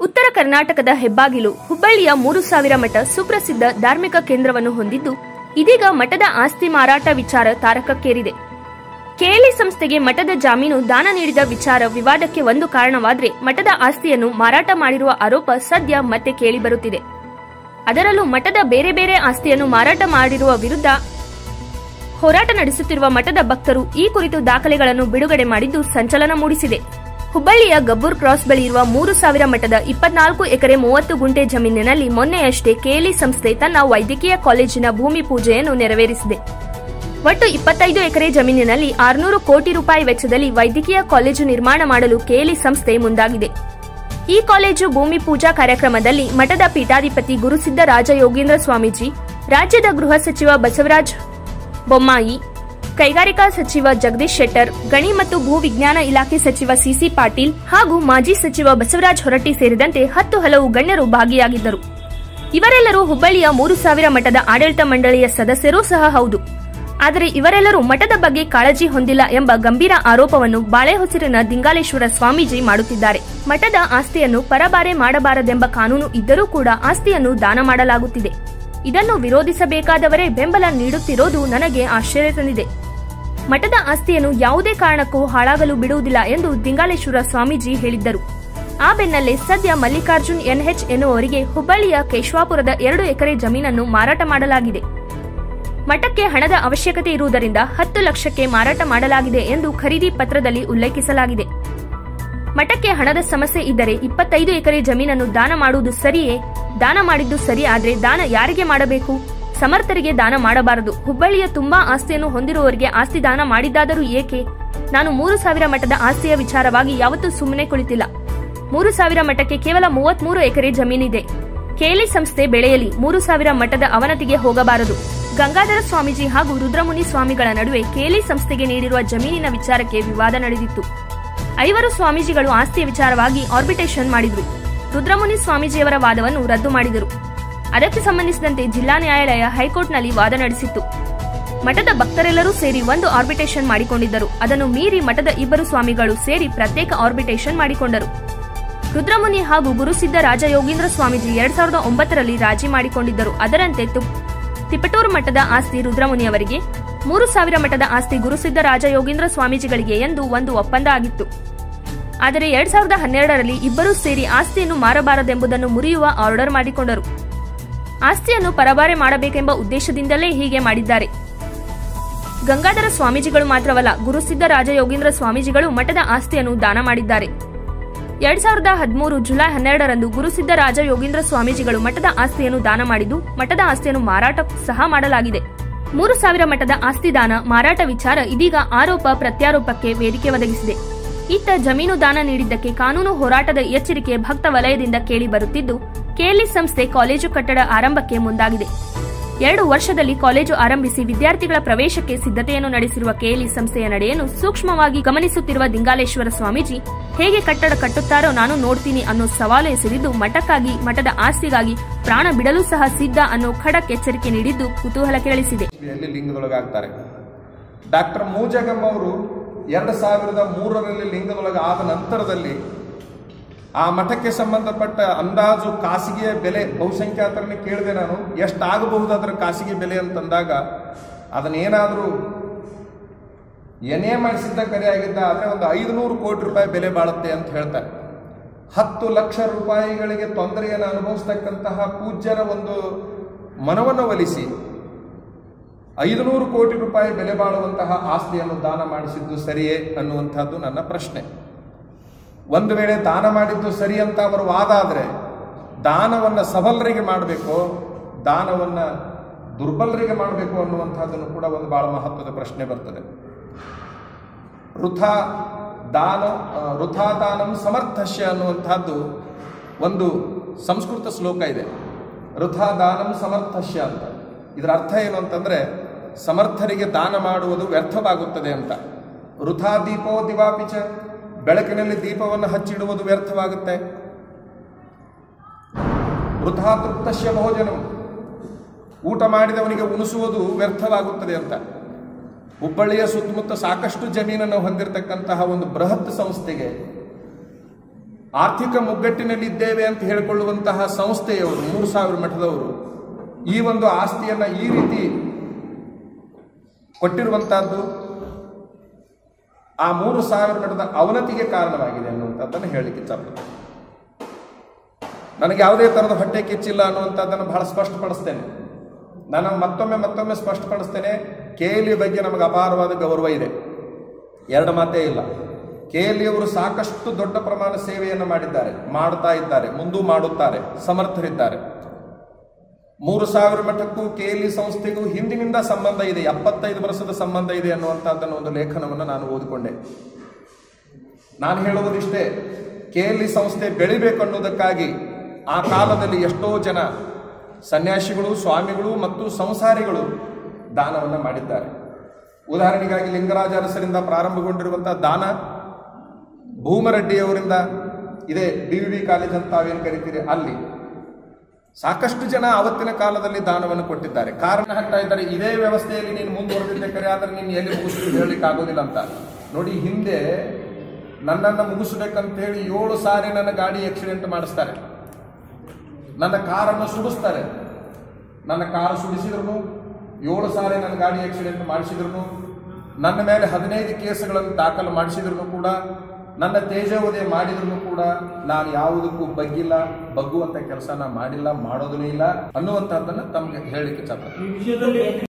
ಉತ್ತರ ಕರ್ನಾಟಕದ ಹೆಬ್ಬಾಗಿಲು ಹುಬ್ಬಳ್ಳಿಯ ಮೂರು ಸಾವಿರ ಮಠ ಸುಪ್ರಸಿದ್ಧ ಧಾರ್ಮಿಕ ಕೇಂದ್ರವನ್ನು ಹೊಂದಿದ್ದು ಇದೀಗ ಮಠದ ಆಸ್ತಿ ಮಾರಾಟ ವಿಚಾರ ತಾರಕಕ್ಕೇರಿದೆ ಕೆಎಲ್ಇ ಸಂಸ್ಥೆಗೆ ಮಠದ ಜಾಮೀನು ದಾನ ನೀಡಿದ ವಿಚಾರ ವಿವಾದಕ್ಕೆ ಒಂದು ಕಾರಣವಾದ್ರೆ ಮಠದ ಆಸ್ತಿಯನ್ನು ಮಾರಾಟ ಮಾಡಿರುವ ಆರೋಪ ಸದ್ಯ ಮತ್ತೆ ಕೇಳಿಬರುತ್ತಿದೆ ಅದರಲ್ಲೂ ಮಠದ ಬೇರೆ ಬೇರೆ ಆಸ್ತಿಯನ್ನು ಮಾರಾಟ ಮಾಡಿರುವ ವಿರುದ್ಧ ಹೋರಾಟ ನಡೆಸುತ್ತಿರುವ ಮಠದ ಭಕ್ತರು ಈ ಕುರಿತು ದಾಖಲೆಗಳನ್ನು ಬಿಡುಗಡೆ ಮಾಡಿದ್ದು ಸಂಚಲನ ಮೂಡಿಸಿದೆ ಹುಬ್ಬಳ್ಳಿಯ ಗಬ್ಬೂರ್ ಕ್ರಾಸ್ ಬಳಿ ಇರುವ ಮೂರು ಸಾವಿರ ಮಠದ ಇಪ್ಪತ್ನಾಲ್ಕು ಎಕರೆ ಮೂವತ್ತು ಗುಂಟೆ ಜಮೀನಿನಲ್ಲಿ ಮೊನ್ನೆಯಷ್ಟೇ ಕೆಎಲ್ಇ ಸಂಸ್ಥೆ ತನ್ನ ವೈದ್ಯಕೀಯ ಕಾಲೇಜಿನ ಭೂಮಿ ಪೂಜೆಯನ್ನು ನೆರವೇರಿಸಿದೆ ಒಟ್ಟು ಇಪ್ಪತ್ತೈದು ಎಕರೆ ಜಮೀನಿನಲ್ಲಿ ಆರುನೂರು ಕೋಟಿ ರೂಪಾಯಿ ವೆಚ್ಚದಲ್ಲಿ ವೈದ್ಯಕೀಯ ಕಾಲೇಜು ನಿರ್ಮಾಣ ಮಾಡಲು ಕೆಎಲ್ಇ ಸಂಸ್ಥೆ ಮುಂದಾಗಿದೆ ಈ ಕಾಲೇಜು ಭೂಮಿ ಪೂಜಾ ಕಾರ್ಯಕ್ರಮದಲ್ಲಿ ಮಠದ ಪೀಠಾಧಿಪತಿ ಗುರುಸಿದ್ದ ರಾಜ ಯೋಗೇಂದ್ರ ಸ್ವಾಮೀಜಿ ರಾಜ್ಯದ ಗೃಹ ಸಚಿವ ಬಸವರಾಜ ಬೊಮ್ಮಾಯಿ ಕೈಗಾರಿಕಾ ಸಚಿವ ಜಗದೀಶ್ ಶೆಟ್ಟರ್ ಗಣಿ ಮತ್ತು ಭೂ ವಿಜ್ಞಾನ ಇಲಾಖೆ ಸಚಿವ ಸಿಸಿ ಪಾಟೀಲ್ ಹಾಗೂ ಮಾಜಿ ಸಚಿವ ಬಸವರಾಜ ಹೊರಟ್ಟಿ ಸೇರಿದಂತೆ ಹತ್ತು ಹಲವು ಗಣ್ಯರು ಭಾಗಿಯಾಗಿದ್ದರು ಇವರೆಲ್ಲರೂ ಹುಬ್ಬಳ್ಳಿಯ ಮೂರು ಸಾವಿರ ಮಠದ ಆಡಳಿತ ಮಂಡಳಿಯ ಸದಸ್ಯರೂ ಸಹ ಹೌದು ಆದರೆ ಇವರೆಲ್ಲರೂ ಮಠದ ಬಗ್ಗೆ ಕಾಳಜಿ ಹೊಂದಿಲ್ಲ ಎಂಬ ಗಂಭೀರ ಆರೋಪವನ್ನು ಬಾಳೆಹೊಸರಿನ ದಿಂಗಾಲೇಶ್ವರ ಸ್ವಾಮೀಜಿ ಮಾಡುತ್ತಿದ್ದಾರೆ ಮಠದ ಆಸ್ತಿಯನ್ನು ಪರಬಾರೆ ಮಾಡಬಾರದೆಂಬ ಕಾನೂನು ಇದ್ದರೂ ಕೂಡ ಆಸ್ತಿಯನ್ನು ದಾನ ಮಾಡಲಾಗುತ್ತಿದೆ ಇದನ್ನು ವಿರೋಧಿಸಬೇಕಾದವರೇ ಬೆಂಬಲ ನೀಡುತ್ತಿರೋದು ನನಗೆ ಆಶ್ಚರ್ಯ ತಂದಿದೆ ಮಠದ ಆಸ್ತಿಯನ್ನು ಯಾವುದೇ ಕಾರಣಕ್ಕೂ ಹಾಳಾಗಲು ಬಿಡುವುದಿಲ್ಲ ಎಂದು ದಿಂಗಾಲೇಶ್ವರ ಸ್ವಾಮೀಜಿ ಹೇಳಿದ್ದರು ಆ ಬೆನ್ನಲ್ಲೇ ಸದ್ಯ ಮಲ್ಲಿಕಾರ್ಜುನ್ ಎನ್ಎಚ್ ಎನ್ನುವರಿಗೆ ಹುಬ್ಬಳ್ಳಿಯ ಕೇಶವಾಪುರದ ಎರಡು ಎಕರೆ ಜಮೀನನ್ನು ಮಾರಾಟ ಮಾಡಲಾಗಿದೆ ಮಠಕ್ಕೆ ಹಣದ ಅವಶ್ಯಕತೆ ಇರುವುದರಿಂದ ಹತ್ತು ಲಕ್ಷಕ್ಕೆ ಮಾರಾಟ ಮಾಡಲಾಗಿದೆ ಎಂದು ಖರೀದಿ ಪತ್ರದಲ್ಲಿ ಉಲ್ಲೇಖಿಸಲಾಗಿದೆ ಮಠಕ್ಕೆ ಹಣದ ಸಮಸ್ಯೆ ಇದ್ದರೆ ಇಪ್ಪತ್ತೈದು ಎಕರೆ ಜಮೀನನ್ನು ದಾನ ಮಾಡುವುದು ಸರಿಯೇ ದಾನ ಮಾಡಿದ್ದು ಸರಿ ಆದ್ರೆ ದಾನ ಯಾರಿಗೆ ಮಾಡಬೇಕು ಸಮರ್ಥರಿಗೆ ದಾನ ಮಾಡಬಾರದು ಹುಬ್ಬಳ್ಳಿಯ ತುಂಬಾ ಆಸ್ತಿಯನ್ನು ಹೊಂದಿರುವವರಿಗೆ ಆಸ್ತಿ ದಾನ ಮಾಡಿದ್ದಾದರೂ ಏಕೆ ನಾನು ಮೂರು ಸಾವಿರ ಮಠದ ಆಸ್ತಿಯ ವಿಚಾರವಾಗಿ ಯಾವತ್ತೂ ಸುಮ್ಮನೆ ಕುಳಿತಿಲ್ಲ ಮೂರು ಸಾವಿರ ಮಠಕ್ಕೆ ಕೇವಲ ಮೂವತ್ಮೂರು ಎಕರೆ ಜಮೀನಿದೆ ಕೇಲಿ ಸಂಸ್ಥೆ ಬೆಳೆಯಲಿ ಮೂರು ಸಾವಿರ ಮಠದ ಅವನತಿಗೆ ಹೋಗಬಾರದು ಗಂಗಾಧರ ಸ್ವಾಮೀಜಿ ಹಾಗೂ ರುದ್ರಮುನಿ ಸ್ವಾಮಿಗಳ ನಡುವೆ ಕೇಲಿ ಸಂಸ್ಥೆಗೆ ನೀಡಿರುವ ಜಮೀನಿನ ವಿಚಾರಕ್ಕೆ ವಿವಾದ ನಡೆದಿತ್ತು ಐವರು ಸ್ವಾಮೀಜಿಗಳು ಆಸ್ತಿಯ ವಿಚಾರವಾಗಿ ಆರ್ಬಿಟೇಷನ್ ಮಾಡಿದ್ರು ರುದ್ರಮುನಿ ಸ್ವಾಮೀಜಿಯವರ ವಾದವನ್ನು ರದ್ದು ಮಾಡಿದರು ಅದಕ್ಕೆ ಸಂಬಂಧಿಸಿದಂತೆ ಜಿಲ್ಲಾ ನ್ಯಾಯಾಲಯ ಹೈಕೋರ್ಟ್ನಲ್ಲಿ ವಾದ ನಡೆಸಿತ್ತು ಮಠದ ಭಕ್ತರೆಲ್ಲರೂ ಸೇರಿ ಒಂದು ಆರ್ಬಿಟೇಷನ್ ಮಾಡಿಕೊಂಡಿದ್ದರು ಅದನ್ನು ಮೀರಿ ಮಠದ ಇಬ್ಬರು ಸ್ವಾಮಿಗಳು ಸೇರಿ ಪ್ರತ್ಯೇಕ ಆರ್ಬಿಟೇಷನ್ ಮಾಡಿಕೊಂಡರು ರುದ್ರಮುನಿ ಹಾಗೂ ಗುರುಸಿದ್ದ ರಾಜಯೋಗೀಂದ್ರ ಸ್ವಾಮೀಜಿ ಎರಡ್ ಸಾವಿರದ ಒಂಬತ್ತರಲ್ಲಿ ರಾಜಿ ಮಾಡಿಕೊಂಡಿದ್ದರು ಅದರಂತೆ ತು- ತಿಪಟೂರು ಮಠದ ಆಸ್ತಿ ರುದ್ರಮುನಿಯವರಿಗೆ ಮೂರು ಸಾವಿರ ಮಠದ ಆಸ್ತಿ ಗುರುಸಿದ್ದ ರಾಜಯೋಗೀಂದ್ರ ಸ್ವಾಮೀಜಿಗಳಿಗೆ ಎಂದು ಒಂದು ಒಪ್ಪಂದ ಆಗಿತ್ತು ಆದರೆ ಎರಡ್ ಸಾವಿರದ ಹನ್ನೆರಡರಲ್ಲಿ ಇಬ್ಬರೂ ಸೇರಿ ಆಸ್ತಿಯನ್ನು ಮಾರಬಾರದೆಂಬುದನ್ನು ಮುರಿಯುವ ಆರ್ಡರ್ ಮಾಡಿಕೊಂಡರು ಆಸ್ತಿಯನ್ನು ಪರಬಾರೆ ಮಾಡಬೇಕೆಂಬ ಉದ್ದೇಶದಿಂದಲೇ ಹೀಗೆ ಮಾಡಿದ್ದಾರೆ ಗಂಗಾಧರ ಸ್ವಾಮೀಜಿಗಳು ಮಾತ್ರವಲ್ಲ ಗುರುಸಿದ್ದ ರಾಜಯೋಗೀಂದ್ರ ಸ್ವಾಮೀಜಿಗಳು ಮಠದ ಆಸ್ತಿಯನ್ನು ದಾನ ಮಾಡಿದ್ದಾರೆ ಎರಡ್ ಸಾವಿರದ ಹದಿಮೂರು ಜುಲೈ ಹನ್ನೆರಡರಂದು ಗುರುಸಿದ್ದ ರಾಜ ಯೋಗೀಂದ್ರ ಸ್ವಾಮೀಜಿಗಳು ಮಠದ ಆಸ್ತಿಯನ್ನು ದಾನ ಮಾಡಿದ್ದು ಮಠದ ಆಸ್ತಿಯನ್ನು ಮಾರಾಟ ಸಹ ಮಾಡಲಾಗಿದೆ ಮೂರು ಸಾವಿರ ಮಠದ ಆಸ್ತಿ ದಾನ ಮಾರಾಟ ವಿಚಾರ ಇದೀಗ ಆರೋಪ ಪ್ರತ್ಯಾರೋಪಕ್ಕೆ ವೇದಿಕೆ ಒದಗಿಸಿದೆ ಇತ್ತ ಜಮೀನು ದಾನ ನೀಡಿದ್ದಕ್ಕೆ ಕಾನೂನು ಹೋರಾಟದ ಎಚ್ಚರಿಕೆ ಭಕ್ತ ವಲಯದಿಂದ ಕೇಳಿ ಬರುತ್ತಿದ್ದು ಕೆಎಲ್ಇ ಸಂಸ್ಥೆ ಕಾಲೇಜು ಕಟ್ಟಡ ಆರಂಭಕ್ಕೆ ಮುಂದಾಗಿದೆ ಎರಡು ವರ್ಷದಲ್ಲಿ ಕಾಲೇಜು ಆರಂಭಿಸಿ ವಿದ್ಯಾರ್ಥಿಗಳ ಪ್ರವೇಶಕ್ಕೆ ಸಿದ್ಧತೆಯನ್ನು ನಡೆಸಿರುವ ಕೆಎಲ್ಇ ಸಂಸ್ಥೆಯ ನಡೆಯನ್ನು ಸೂಕ್ಷ್ಮವಾಗಿ ಗಮನಿಸುತ್ತಿರುವ ದಿಂಗಾಲೇಶ್ವರ ಸ್ವಾಮೀಜಿ ಹೇಗೆ ಕಟ್ಟಡ ಕಟ್ಟುತ್ತಾರೋ ನಾನು ನೋಡ್ತೀನಿ ಅನ್ನೋ ಸವಾಲು ಎಸೆದಿದ್ದು ಮಠಕ್ಕಾಗಿ ಮಠದ ಆಸ್ತಿಗಾಗಿ ಪ್ರಾಣ ಬಿಡಲು ಸಹ ಸಿದ್ಧ ಅನ್ನೋ ಖಡಕ್ ಎಚ್ಚರಿಕೆ ನೀಡಿದ್ದು ಕುತೂಹಲ ಕೆರಳಿಸಿದೆ ಇಸ್ವಿಯಲ್ಲಿ ಲಿಂಗದೊಳಗಾಗ್ತಾರೆ ಡಾಕ್ಟರ್ ಮೂಜಗಂ ಅವರು ಎರಡು ಸಾವಿರದ ಮೂರರಲ್ಲಿ ಲಿಂಗದೊಳಗೆ ಆದ ನಂತರದಲ್ಲಿ ಆ ಮಠಕ್ಕೆ ಸಂಬಂಧಪಟ್ಟ ಅಂದಾಜು ಖಾಸಗಿಯ ಬೆಲೆ ಬಹುಸಂಖ್ಯಾತರನ್ನ ಕೇಳಿದೆ ನಾನು ಎಷ್ಟಾಗಬಹುದು ಅದರ ಖಾಸಗಿ ಬೆಲೆ ಅಂತಂದಾಗ ಅದನ್ನೇನಾದರೂ ಎನೇ ಮಾಡಿಸಿದ್ದ ಕರೆ ಆಗಿದ್ದ ಆದರೆ ಒಂದು ಐದುನೂರು ಕೋಟಿ ರೂಪಾಯಿ ಬೆಲೆ ಬಾಳುತ್ತೆ ಅಂತ ಹೇಳ್ತಾರೆ ಹತ್ತು ಲಕ್ಷ ರೂಪಾಯಿಗಳಿಗೆ ತೊಂದರೆಯನ್ನು ಅನುಭವಿಸ್ತಕ್ಕಂತಹ ಪೂಜ್ಯರ ಒಂದು ಮನವನ್ನು ಒಲಿಸಿ ಐದುನೂರು ಕೋಟಿ ರೂಪಾಯಿ ಬೆಲೆ ಬಾಳುವಂತಹ ಆಸ್ತಿಯನ್ನು ದಾನ ಮಾಡಿಸಿದ್ದು ಸರಿಯೇ ಅನ್ನುವಂಥದ್ದು ನನ್ನ ಪ್ರಶ್ನೆ ಒಂದು ವೇಳೆ ದಾನ ಮಾಡಿದ್ದು ಸರಿ ಅಂತ ಅವರ ವಾದ ಆದರೆ ದಾನವನ್ನು ಸಬಲರಿಗೆ ಮಾಡಬೇಕು ದಾನವನ್ನು ದುರ್ಬಲರಿಗೆ ಮಾಡಬೇಕು ಅನ್ನುವಂಥದ್ದನ್ನು ಕೂಡ ಒಂದು ಬಹಳ ಮಹತ್ವದ ಪ್ರಶ್ನೆ ಬರ್ತದೆ ವೃಥಾ ದಾನ ಆ, ವೃಥಾ ದಾನಂ ಸಮರ್ಥಶ್ಯ ಅನ್ನುವಂಥದ್ದು ಒಂದು ಸಂಸ್ಕೃತ ಶ್ಲೋಕ ಇದೆ ವೃಥಾ ದಾನಂ ಸಮರ್ಥಶ್ಯ ಅಂತ ಇದರ ಅರ್ಥ ಏನು ಅಂತಂದ್ರೆ ಸಮರ್ಥರಿಗೆ ದಾನ ಮಾಡುವುದು ವ್ಯರ್ಥವಾಗುತ್ತದೆ ಅಂತ ವೃಥಾ ದೀಪೋ ದಿವಾಪಿಚ ಬೆಳಕಿನಲ್ಲಿ ದೀಪವನ್ನು ಹಚ್ಚಿಡುವುದು ವ್ಯರ್ಥವಾಗುತ್ತೆ ವೃಥಾ ತೃಪ್ತಶ್ಯ ಭೋಜನಂ ಊಟ ಮಾಡಿದವನಿಗೆ ಉಣಿಸುವುದು ವ್ಯರ್ಥವಾಗುತ್ತದೆ ಅಂತ ಹುಬ್ಬಳ್ಳಿಯ ಸುತ್ತಮುತ್ತ ಸಾಕಷ್ಟು ಜಮೀನನ್ನು ಹೊಂದಿರತಕ್ಕಂತಹ ಒಂದು ಬೃಹತ್ ಸಂಸ್ಥೆಗೆ ಆರ್ಥಿಕ ಮುಗ್ಗಟ್ಟಿನಲ್ಲಿದ್ದೇವೆ ಅಂತ ಹೇಳಿಕೊಳ್ಳುವಂತಹ ಸಂಸ್ಥೆಯವರು ಮೂರು ಸಾವಿರ ಮಠದವರು ಈ ಒಂದು ಆಸ್ತಿಯನ್ನ ಈ ರೀತಿ ಕೊಟ್ಟಿರುವಂತಹದ್ದು ಆ ಮೂರು ಸಾವಿರ ಮಠದ ಅವನತಿಗೆ ಕಾರಣವಾಗಿದೆ ಅನ್ನುವಂಥದ್ದನ್ನು ಹೇಳಲಿಕ್ಕೆ ಇಚ್ಛಪಡ್ತೇನೆ ನನಗೆ ಯಾವುದೇ ಥರದ ಹೊಟ್ಟೆ ಕಿಚ್ಚಿಲ್ಲ ಅನ್ನುವಂಥದ್ದನ್ನು ಬಹಳ ಸ್ಪಷ್ಟಪಡಿಸ್ತೇನೆ ನಾನು ಮತ್ತೊಮ್ಮೆ ಮತ್ತೊಮ್ಮೆ ಸ್ಪಷ್ಟಪಡಿಸ್ತೇನೆ ಕೇಲಿ ಬಗ್ಗೆ ನಮಗೆ ಅಪಾರವಾದ ಗೌರವ ಇದೆ ಎರಡು ಮಾತೇ ಇಲ್ಲ ಕೇಲಿಯವರು ಸಾಕಷ್ಟು ದೊಡ್ಡ ಪ್ರಮಾಣ ಸೇವೆಯನ್ನು ಮಾಡಿದ್ದಾರೆ ಮಾಡ್ತಾ ಇದ್ದಾರೆ ಮುಂದೂ ಮಾಡುತ್ತಾರೆ ಸಮರ್ಥರಿದ್ದಾರೆ ಮೂರು ಸಾವಿರ ಮಠಕ್ಕೂ ಕೆಎಲ್ಇ ಸಂಸ್ಥೆಗೂ ಹಿಂದಿನಿಂದ ಸಂಬಂಧ ಇದೆ ಎಪ್ಪತ್ತೈದು ವರ್ಷದ ಸಂಬಂಧ ಇದೆ ಅನ್ನುವಂಥದ್ದನ್ನು ಒಂದು ಲೇಖನವನ್ನು ನಾನು ಓದಿಕೊಂಡೆ ನಾನು ಹೇಳುವುದಿಷ್ಟೇ ಕೆಎಲ್ಇ ಸಂಸ್ಥೆ ಬೆಳಿಬೇಕು ಅನ್ನೋದಕ್ಕಾಗಿ ಆ ಕಾಲದಲ್ಲಿ ಎಷ್ಟೋ ಜನ ಸನ್ಯಾಸಿಗಳು ಸ್ವಾಮಿಗಳು ಮತ್ತು ಸಂಸಾರಿಗಳು ದಾನವನ್ನು ಮಾಡಿದ್ದಾರೆ ಉದಾಹರಣೆಗಾಗಿ ಲಿಂಗರಾಜ ಅರಸರಿಂದ ಪ್ರಾರಂಭಗೊಂಡಿರುವಂತಹ ದಾನ ಭೂಮರೆಡ್ಡಿಯವರಿಂದ ಇದೆ ಬಿ ವಿ ಕಾಲೇಜ್ ಅಂತ ತಾವೇನು ಕರಿತೀರಿ ಅಲ್ಲಿ ಸಾಕಷ್ಟು ಜನ ಅವತ್ತಿನ ಕಾಲದಲ್ಲಿ ದಾನವನ್ನು ಕೊಟ್ಟಿದ್ದಾರೆ ಕಾರಣ ಹಾಕ್ತಾ ಇದ್ದಾರೆ ಇದೇ ವ್ಯವಸ್ಥೆಯಲ್ಲಿ ನೀನು ಮುಂದುವರೆದಿದ್ದೆ ಕರೆ ಆದರೆ ನೀನು ಎಲ್ಲಿ ಮುಗಿಸ್ತೀವಿ ಹೇಳಲಿಕ್ಕೆ ಆಗೋದಿಲ್ಲ ಅಂತ ನೋಡಿ ಹಿಂದೆ ನನ್ನನ್ನು ಮುಗಿಸ್ಬೇಕಂತ ಹೇಳಿ ಏಳು ಸಾರಿ ನನ್ನ ಗಾಡಿ ಆಕ್ಸಿಡೆಂಟ್ ಮಾಡಿಸ್ತಾರೆ ನನ್ನ ಕಾರನ್ನು ಸುಡಿಸ್ತಾರೆ ನನ್ನ ಕಾರು ಸುಡಿಸಿದ್ರು ಏಳು ಸಾರಿ ನನ್ನ ಗಾಡಿ ಆಕ್ಸಿಡೆಂಟ್ ಮಾಡಿಸಿದ್ರು ನನ್ನ ಮೇಲೆ ಹದಿನೈದು ಕೇಸುಗಳನ್ನು ದಾಖಲು ಮಾಡಿಸಿದ್ರು ಕೂಡ ನನ್ನ ತೇಜೋವಧೆ ಮಾಡಿದ್ರು ಕೂಡ ನಾನು ಯಾವುದಕ್ಕೂ ಬಗ್ಗಿಲ್ಲ ಬಗ್ಗುವಂತ ಕೆಲಸ ನಾ ಮಾಡಿಲ್ಲ ಮಾಡೋದೂ ಇಲ್ಲ ಅನ್ನುವಂಥದ್ದನ್ನು ತಮಗೆ ಹೇಳಲಿಕ್ಕೆ ಚಾಪ ಈ ವಿಷಯದಲ್ಲಿ